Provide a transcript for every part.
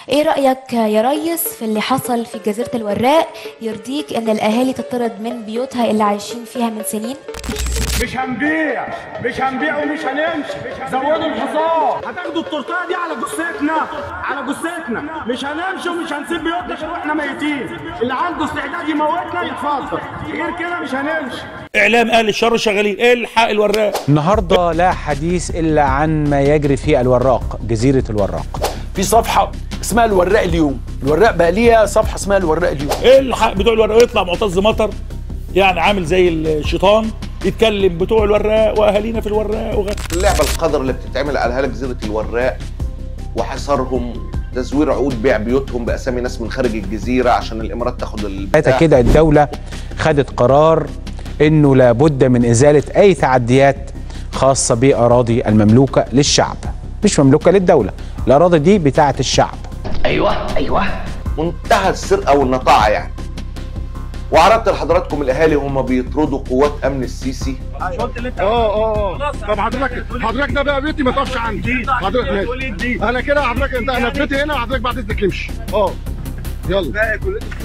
ايه رأيك يا ريس في اللي حصل في جزيرة الوراق يرضيك ان الاهالي تطرد من بيوتها اللي عايشين فيها من سنين مش هنبيع مش هنبيع ومش هنمشي زودوا الحصان هتاخدوا التورتايه دي على جثتنا على جثتنا مش هنمشي ومش هنسيب بيوتنا غير واحنا ميتين اللي عنده استعداد يموتنا يتفضل غير كده مش هنمشي اعلام اهل الشر شغالين الحق الوراق النهارده لا حديث الا عن ما يجري في الوراق جزيره الوراق في صفحه اسمها الوراق اليوم الوراق بقى ليها صفحه اسمها الوراق اليوم الحق بتوع الوراق يطلع معتز مطر يعني عامل زي الشيطان يتكلم بتوع الوراق واهالينا في الوراق وغيره اللعبه القدر اللي بتتعمل على اهالي جزيره الوراق وحصارهم تزوير عقود بيع بيوتهم باسامي ناس من خارج الجزيره عشان الامارات تاخد ساعتها البتاع كده الدوله خدت قرار انه لابد من ازاله اي تعديات خاصه باراضي المملوكه للشعب مش مملوكه للدوله الاراضي دي بتاعه الشعب ايوه ايوه منتهى السرقه والنطاعه يعني وعرضت لحضراتكم الاهالي هم بيطردوا قوات امن السيسي اه اه اه طب حضرتك حضرتك ده بقى بيتي ما تقفش عندي حضرتك ماشي انا كده حضرتك انت انا في بيتي هنا وحضرتك بعد اذنك امشي اه يلا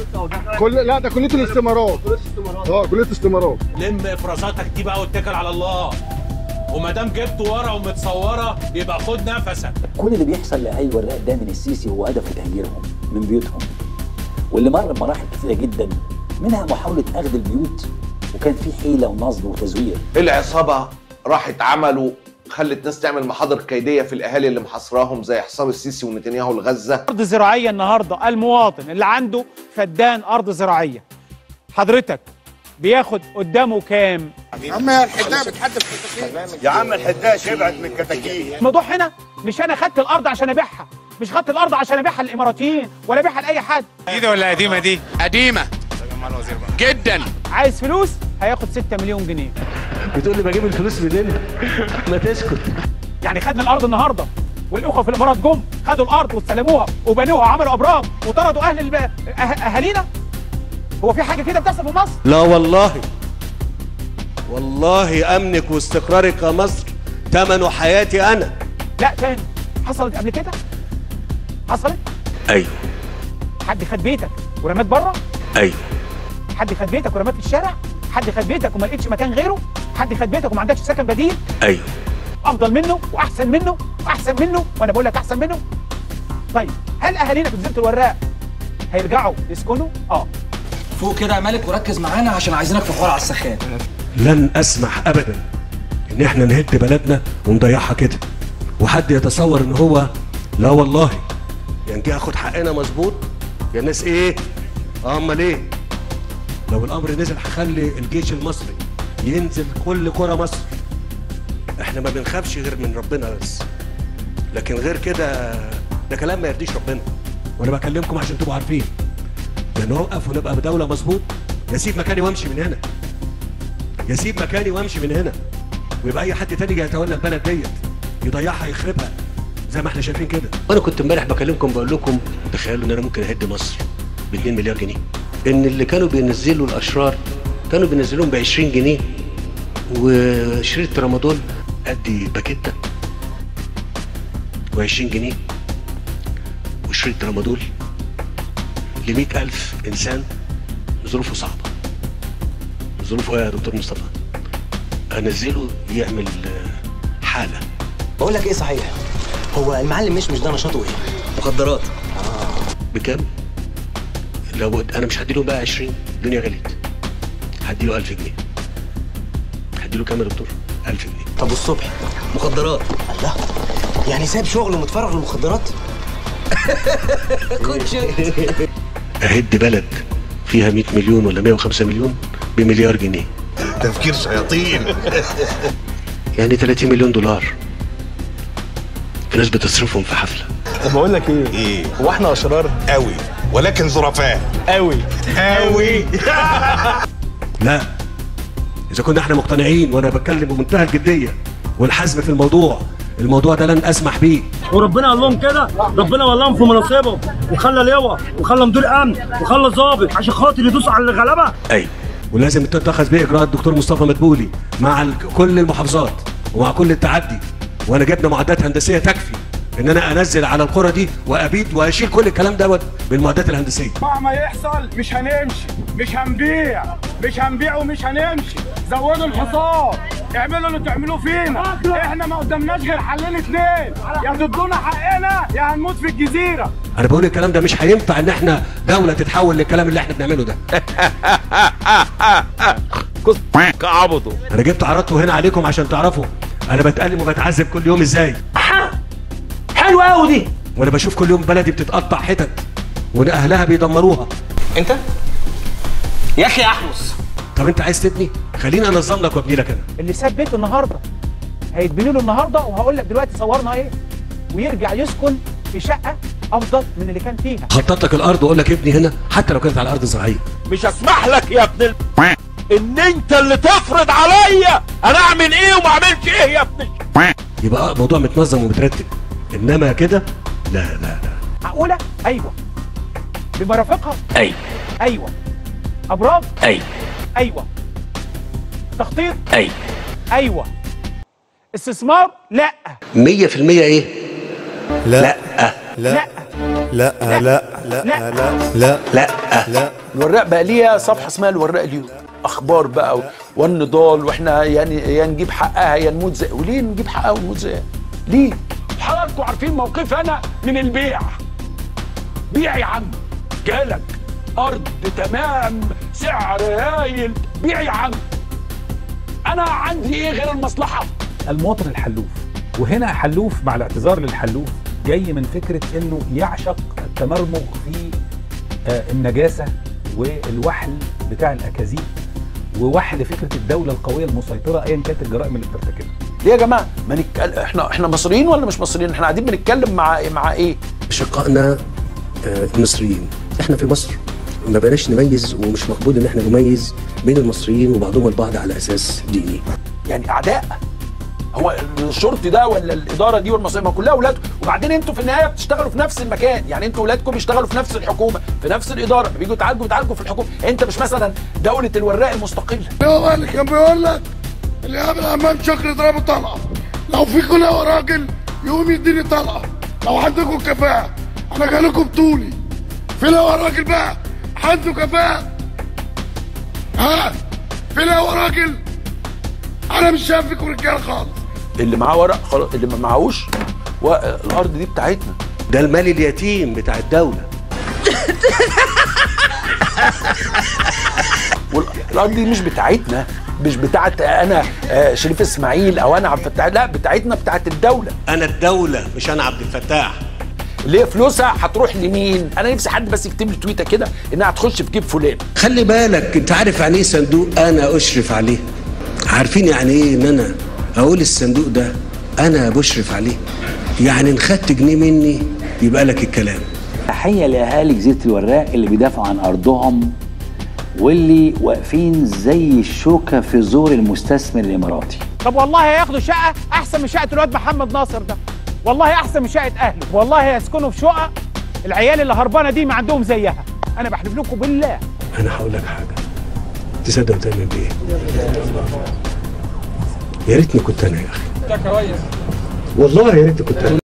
كل لا ده كليه الاستمارات اه كليه الاستمارات لم افرازاتك دي بقى واتكل على الله وما دام جبت ورا ومتصوره يبقى خد نفسك كل اللي بيحصل لاهالي الوراق ده من السيسي هو هدفه تهجيرهم من بيوتهم واللي مر بمراحل كثيره جدا منها محاوله اخذ البيوت وكان في حيله ونصب وتزوير العصابه راحت عملوا خلت ناس تعمل محاضر كيديه في الاهالي اللي محاصراهم زي حسام السيسي ونتنياهو لغزه ارض زراعيه النهارده المواطن اللي عنده فدان ارض زراعيه حضرتك بياخد قدامه كام يا عم الحدايه بتحدف يا عم الحدايه شبعت من الكتاكيت الموضوع هنا مش انا خدت الارض عشان ابيعها مش خدت الارض عشان ابيعها للاماراتيين ولا ابيعها لاي حد جديدة ولا قديمة دي؟ قديمة جدا عايز فلوس هياخد 6 مليون جنيه بتقول لي بجيب الفلوس منين ما تسكت يعني خدنا الارض النهارده والاخوه في الامارات جم خدوا الارض واستلموها وبنوها وعملوا ابراج وطردوا اهل الب... أه... اهالينا هو في حاجه كده بتحصل في مصر لا والله والله امنك واستقرارك يا مصر ثمنه حياتي انا لا تاني حصلت قبل كده حصلت ايوه حد خد بيتك ورماك بره ايوه حد خد بيتك ورماك في الشارع حد خد بيتك وما لقيتش مكان غيره حد خد بيتك وما عندكش سكن بديل ايوه افضل منه واحسن منه واحسن منه وانا بقول لك احسن منه طيب هل اهالينا في جزيره الوراق هيرجعوا يسكنوا اه فوق كده يا مالك وركز معانا عشان عايزينك في حوار على السخان لن اسمح ابدا ان احنا نهد بلدنا ونضيعها كده وحد يتصور ان هو لا والله يعني جه اخد حقنا مظبوط يا ناس ايه اه امال ايه لو الامر نزل هخلي الجيش المصري ينزل كل قرى مصر احنا ما بنخافش غير من ربنا بس لكن غير كده ده كلام ما يرضيش ربنا وانا بكلمكم عشان تبقوا عارفين يا نوقف ونبقى بدوله مظبوط يا سيب مكاني وامشي من هنا يا سيب مكاني وامشي من هنا ويبقى اي حد تاني جاي يتولى البلد ديت يضيعها يخربها زي ما احنا شايفين كده انا كنت امبارح بكلمكم بقول لكم تخيلوا ان انا ممكن اهد مصر ب 2 مليار جنيه ان اللي كانوا بينزلوا الاشرار كانوا بينزلوهم ب 20 جنيه وشريط ترامادول قد باكيته و20 جنيه وشريط ترامادول ل 100000 انسان ظروفه صعبه ظروفه ايه يا دكتور مصطفى؟ انزله يعمل آه، حاله بقول لك ايه صحيح هو المعلم مش مش ده نشاطه ايه مخدرات بكام؟ لو انا مش هديله بقى 20 الدنيا غليت هديله 1000 جنيه هديله كام يا دكتور؟ 1000 جنيه طب والصبح مخدرات الله يعني سايب شغله ومتفرغ للمخدرات كنت اهد بلد فيها 100 مليون ولا 105 مليون بمليار جنيه تفكير شياطين يعني 30 مليون دولار في ناس بتصرفهم في حفله طب بقول لك ايه ايه هو احنا اشرار قوي ولكن ظرفاء قوي قوي لا اذا كنا احنا مقتنعين وانا بتكلم بمنتهى الجديه والحزم في الموضوع الموضوع ده لن اسمح بيه وربنا قال لهم كده ربنا ولهم في مناصبهم وخلى لواء وخلى مدير امن وخلى ضابط عشان خاطر يدوسوا على الغلبه ايوه ولازم تتخذ بيه اجراءات الدكتور مصطفى مدبولي مع ال- كل المحافظات ومع كل التعدي وانا جبنا معدات هندسيه تكفي ان انا انزل على القرى دي وابيد واشيل كل الكلام دوت بالمعدات الهندسيه مهما يحصل مش هنمشي مش هنبيع مش هنبيع ومش هنمشي زودوا الحصار اعملوا اللي تعملوه فينا احنا ما قدامناش غير حلين اتنين يا تدونا حقنا يا هنموت في الجزيره انا بقول الكلام ده مش هينفع ان احنا دوله تتحول للكلام اللي احنا بنعمله ده كعبطه انا جبت عرضته هنا عليكم عشان تعرفوا انا بتألم وبتعذب كل يوم ازاي حلوه قوي دي وانا بشوف كل يوم بلدي بتتقطع حتت وان اهلها بيدمروها انت يا اخي يا احمس طب انت عايز تبني خليني انظم لك وابني لك انا اللي ساب بيته النهارده هيتبني له النهارده وهقول لك دلوقتي صورنا ايه ويرجع يسكن في شقه افضل من اللي كان فيها خطط لك الارض واقول لك ابني هنا حتى لو كانت على ارض زراعيه مش اسمح لك يا ابن ال... ان انت اللي تفرض عليا انا اعمل ايه وما اعملش ايه يا ابن ال- يبقى موضوع متنظم ومترتب انما كده لا لا لا معقوله ايوه بمرافقها ايوه ايوه ابراج ايوه ايوه تخطيط ايوه ايوه استثمار لا 100% ايه لا لا لا لا لا لا لا لا لا لا الوراق بقى ليها صفحه اسمها الوراق اليوم اخبار بقى و- والنضال واحنا يعني يا نجيب حقها يا نموت زي وليه نجيب حقها ونموت زيها ليه حضراتكم عارفين موقفي انا من البيع بيع يا عم جالك ارض تمام سعر هايل بيع يا عم انا عندي ايه غير المصلحه المواطن الحلوف وهنا حلوف مع الاعتذار للحلوف جاي من فكره انه يعشق التمرمغ في آه، النجاسه والوحل بتاع الاكاذيب ووحل فكره الدوله القويه المسيطره ايا كانت الجرائم اللي بترتكبها ليه يا جماعه ما نتكلم احنا احنا مصريين ولا مش مصريين احنا قاعدين بنتكلم مع مع ايه اشقائنا آه، المصريين احنا في مصر ما بقناش نميز ومش مقبول ان احنا نميز بين المصريين وبعضهم البعض على اساس ديني يعني اعداء هو الشرطي ده ولا الاداره دي والمصريين ما كلها اولاد وبعدين انتوا في النهايه بتشتغلوا في نفس المكان يعني انتوا اولادكم بيشتغلوا في نفس الحكومه في نفس الاداره بيجوا يتعالجوا بيتعالجوا في الحكومه انت مش مثلا دوله الوراق المستقله هو اللي كان بيقول لك اللي قابل امام شكر يضربه طلقه لو في كل راجل يقوم يديني طلقه لو عندكم كفاءه انا جايلكم بطولي في لو راجل بقى عنده كفاءه ها في لو راجل انا مش شايف فيكم رجاله خالص اللي معاه ورق خلاص اللي ما معهوش و- الارض دي بتاعتنا ده المال اليتيم بتاع الدوله والارض دي مش بتاعتنا مش بتاعت انا آه، شريف اسماعيل او انا عبد الفتاح لا بتاعتنا بتاعت الدوله انا الدوله مش انا عبد الفتاح ليه فلوسها هتروح لمين انا نفسي حد بس يكتب لي تويته كده انها هتخش في جيب فلان خلي بالك انت عارف يعني ايه صندوق انا اشرف عليه عارفين يعني ايه ان انا اقول الصندوق ده انا بشرف عليه يعني ان خدت جنيه مني يبقى لك الكلام تحية لأهالي جزيرة الوراق اللي بيدافعوا عن أرضهم واللي واقفين زي الشوكة في زور المستثمر الإماراتي طب والله هياخدوا شقه احسن من شقه الواد محمد ناصر ده والله احسن من شقه اهله والله هيسكنوا في شقق العيال اللي هربانه دي ما عندهم زيها انا بحلف لكم بالله انا هقول لك حاجه تصدق وتعمل بايه يا ريتني كنت انا يا اخي ده كويس والله يا ريتني كنت انا